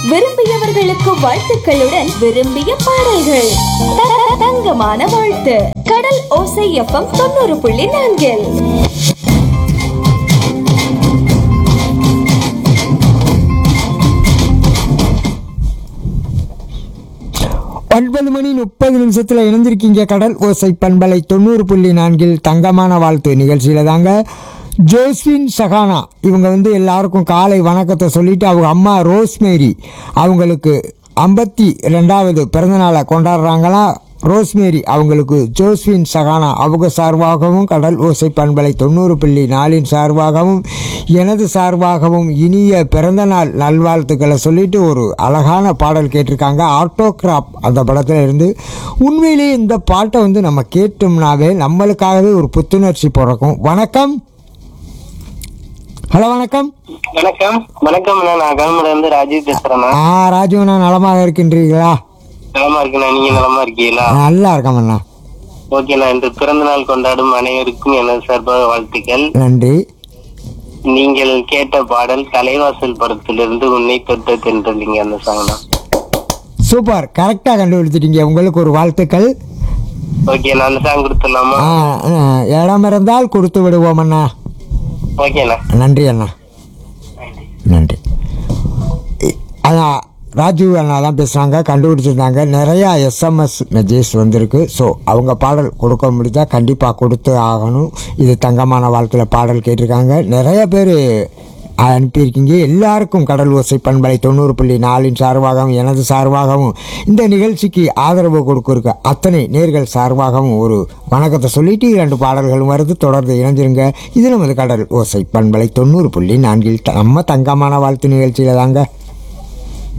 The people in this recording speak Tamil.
விரும்பியவர்களுக்கு வாழ்த்துக்களுடன் விரும்பிய பாடல்கள் த- த- தங்கமான வாழ்த்து கடல் ஓசை எஃப்எம் தொண்ணூறு புள்ளி நான்கில் ஒன்பது மணி முப்பது நிமிஷத்தில் இணைந்திருக்கீங்க கடல் ஓசை பண்பலை தொண்ணூறு புள்ளி நான்கில் தங்கமான வாழ்த்து நிகழ்ச்சியில் தாங்க ஜோஸ்வின் சகானா இவங்க வந்து எல்லாருக்கும் காலை வணக்கத்தை சொல்லிட்டு அவங்க அம்மா ரோஸ்மேரி அவங்களுக்கு ஐம்பத்தி ரெண்டாவது பிறந்தநாளை கொண்டாடுறாங்களா ரோஸ்மேரி அவங்களுக்கு ஜோஸ்வின் சகானா அவங்க சார்பாகவும் கடல் ஓசை பண்பலை தொண்ணூறு புள்ளி நாலின் சார்பாகவும் எனது சார்பாகவும் இனிய பிறந்தநாள் நல்வாழ்த்துக்களை சொல்லிட்டு ஒரு அழகான பாடல் கேட்டிருக்காங்க ஆட்டோகிராப் அந்த படத்தில் இருந்து உண்மையிலேயே இந்த பாட்டை வந்து நம்ம கேட்டோம்னாவே நம்மளுக்காகவே ஒரு புத்துணர்ச்சி பிறக்கும் வணக்கம் ஹலோ வணக்கம் வணக்கம் வணக்கம் அண்ணா நான் கவர்மெண்ட் இருந்து ராஜீவ் பேசுறேண்ணா ஆ ராஜீவனா நலமாக இருக்கின்றீர்களா நலமா இருக்கேண்ணா நீங்க நலமா இருக்கீங்களா நல்லா இருக்கேன் அண்ணா ஓகேண்ணா இன்று பிறந்த நாள் கொண்டாடும் அனைவருக்கும் எனது சார்பாக வாழ்த்துக்கள் நன்றி நீங்கள் கேட்ட பாடல் தலைவாசல் படத்திலிருந்து உன்னை தொட்ட தென்றலிங்க அந்த சாங்ண்ணா சூப்பர் கரெக்டாக கண்டுபிடிச்சிட்டீங்க உங்களுக்கு ஒரு வாழ்த்துக்கள் ஓகேண்ணா அந்த சாங் கொடுத்துடலாமா ஆ, ஆ, இடம் இருந்தால் கொடுத்து விடுவோம் அண்ணா ஓகேண்ணா நன்றி அண்ணா நன்றி இ- அதான் ராஜீவ் அண்ணா தான் பேசுகிறாங்க கண்டுபிடிச்சிருந்தாங்க நிறையா எஸ்எம்எஸ் மெசேஜ் வந்திருக்கு ஸோ அவங்க பாடல் கொடுக்க முடிஞ்சா கண்டிப்பாக கொடுத்து ஆகணும் இது தங்கமான வாழ்க்கையில் பாடல் கேட்டிருக்காங்க நிறைய பேர் அனுப்பியிருக்கீங்க எல்லாருக்கும் கடல் ஓசை பண்பலை தொண்ணூறு புள்ளி நாலின் சார்பாகவும் எனது சார்பாகவும் இந்த நிகழ்ச்சிக்கு ஆதரவு கொடுக்க அத்தனை நேர்கள் சார்பாகவும் ஒரு வணக்கத்தை சொல்லிட்டு இரண்டு பாடல்களும் வருது தொடர்ந்து இணைஞ்சிருங்க இது நமது கடல் ஓசை பண்பலை தொண்ணூறு புள்ளி நான்கில் த- நம்ம தங்கமான வாழ்த்து நிகழ்ச்சியில் தாங்க